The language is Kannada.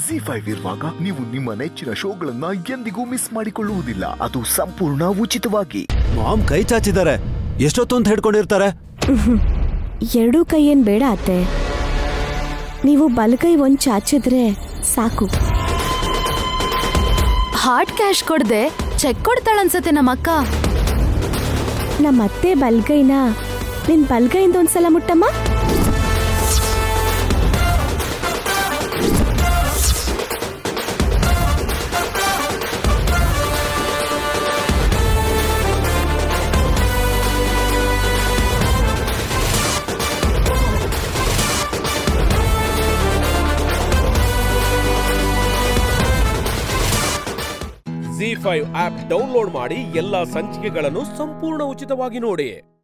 ಜಿ ಫೈವ್ ಇರುವಾಗ ನೀವು ನಿಮ್ಮ ನೆಚ್ಚಿನ ಶೋಗಳನ್ನ ಎಂದಿಗೂ ಮಿಸ್ ಮಾಡಿಕೊಳ್ಳುವುದಿಲ್ಲ ಅದು ಸಂಪೂರ್ಣ ಉಚಿತವಾಗಿ ಮಾಮ್ ಕೈ ಚಾಚಿದ್ದಾರೆ ಎಷ್ಟೊತ್ತು ಅಂತ ಹಿಡ್ಕೊಂಡಿರ್ತಾರೆ ಎರಡೂ ಕೈಯೇನ್ ಬೇಡ ಅತ್ತೆ ನೀವು ಬಲಗೈ ಒಂದ್ ಚಾಚಿದ್ರೆ ಸಾಕು ಹಾರ್ಡ್ ಕ್ಯಾಶ್ ಕೊಡ್ದೆ ಚೆಕ್ ಕೊಡ್ತಾಳನ್ಸತ್ತೆ ನಮ್ಮಕ್ಕ ನಮ್ಮ ಅತ್ತೆ ಬಲ್ಗೈನ ನಿನ್ ಬಲ್ಗೈಯಿಂದ ಒಂದ್ಸಲ ಮುಟ್ಟಮ್ಮ ಜಿ ಫೈವ್ ಆಪ್ ಡೌನ್ಲೋಡ್ ಮಾಡಿ ಎಲ್ಲಾ ಸಂಚಿಕೆಗಳನ್ನು ಸಂಪೂರ್ಣ ಉಚಿತವಾಗಿ ನೋಡಿ